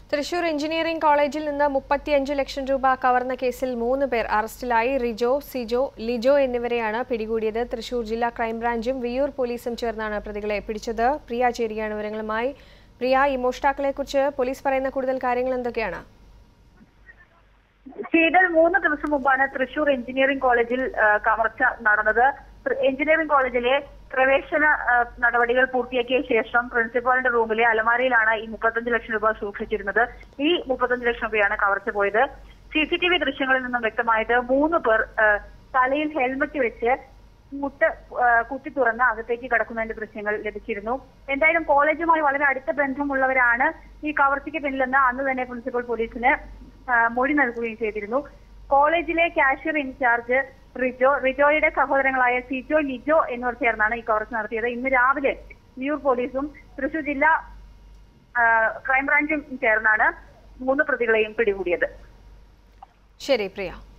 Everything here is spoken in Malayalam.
തൃശൂർ എഞ്ചിനീയറിംഗ് കോളേജിൽ നിന്ന് മുപ്പത്തിയഞ്ച് ലക്ഷം രൂപ കവർന്ന കേസിൽ മൂന്ന് പേർ അറസ്റ്റിലായി റിജോ സിജോ ലിജോ എന്നിവരെയാണ് പിടികൂടിയത് തൃശൂർ ജില്ലാ ക്രൈംബ്രാഞ്ചും വിയൂർ പോലീസും ചേർന്നാണ് പ്രതികളെ പിടിച്ചത് പ്രിയ ചേരുകയാണ് വിവരങ്ങളുമായി പ്രിയ ഈ മോഷ്ടാക്കളെക്കുറിച്ച് പോലീസ് പറയുന്ന കൂടുതൽ കാര്യങ്ങൾ എന്തൊക്കെയാണ് ശീതൽ മൂന്ന് ദിവസം മുമ്പാണ് തൃശൂർ എഞ്ചിനീയറിംഗ് കോളേജിൽ ആ, കവർച്ച നടന്നത് തൃ- എഞ്ചിനീയറിംഗ് കോളേജിലെ പ്രവേശന ആ, നടപടികൾ പൂർത്തിയാക്കിയ ശേഷം പ്രിൻസിപ്പാളിന്റെ റൂമിലെ അലമാരയിലാണ് ഈ മുപ്പത്തഞ്ച് ലക്ഷം രൂപ സൂക്ഷിച്ചിരുന്നത് ഈ മുപ്പത്തഞ്ച് ലക്ഷം രൂപയാണ് കവർച്ച പോയത് സി സി ടി വി ദൃശ്യങ്ങളിൽ നിന്നും വ്യക്തമായത് മൂന്ന് പേർ ആ, തലയിൽ ഹെൽമറ്റ് വെച്ച് മുട്ട് ആ, കുത്തി തുറന്ന് അകത്തേക്ക് കടക്കുന്നതിന്റെ ദൃശ്യങ്ങൾ ലഭിച്ചിരുന്നു എന്തായാലും കോളേജുമായി വളരെ അടുത്ത ബന്ധമുള്ളവരാണ് ഈ കവർച്ചയ്ക്ക് പിന്നിലെന്ന് അന്ന് തന്നെ പ്രിൻസിപ്പൽ പോലീസിന് ആ, മൊഴി നൽകുകയും ചെയ്തിരുന്നു കോളേജിലെ കാഷ്യർ ഇൻചാർജ് റിജോ റിജോയുടെ സഹോദരങ്ങളായ സിജോ ലിജോ എന്നിവർ ചേർന്നാണ് ഈ കവർച്ച നടത്തിയത് ഇന്ന് രാവിലെ വിയൂർ പോലീസും തൃശൂർ ജില്ലാ ആ, ക്രൈംബ്രാഞ്ചും ചേർന്നാണ് മൂന്ന് പ്രതികളെയും പിടികൂടിയത് ശരി പ്രിയ